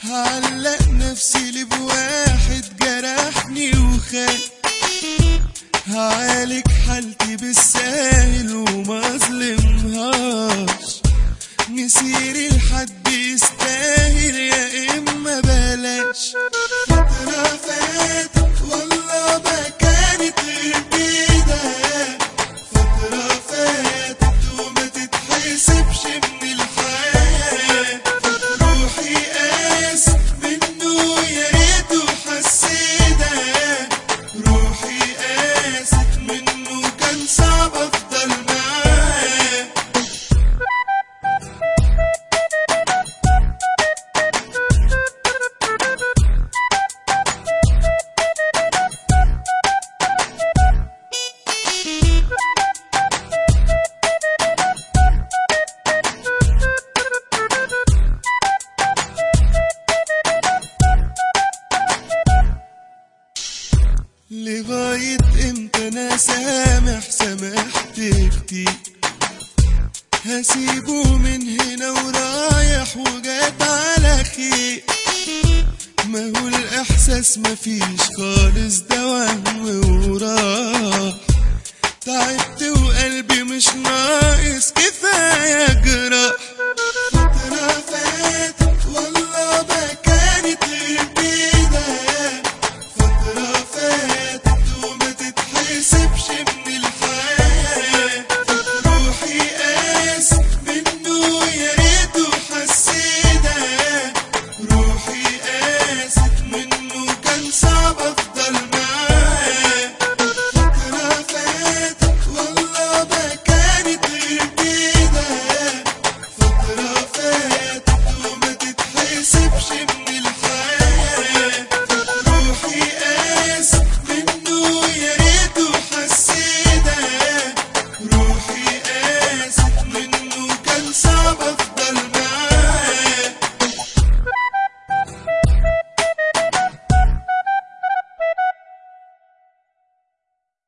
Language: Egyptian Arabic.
هعلق نفسي لي بواحد جرحني وخان هعالج حالتي بالساهل وما ظلمهاش مسيري لحد يستاهل يا اما بلاش فترة فاتت والله ما كانت غير كده فترة فاتت وما تتحسبش من الحياة روحي قاس منه يا ريته حسيتها روحي قاست منه كان صعب افضل معاه لغاية امتى انا سامح سامحت كتير هسيبه من هنا ورايح وجات على خير ما هو الاحساس مفيش خالص ده وهم وراح تعبت وقلبي مش ناقص كفاية جراح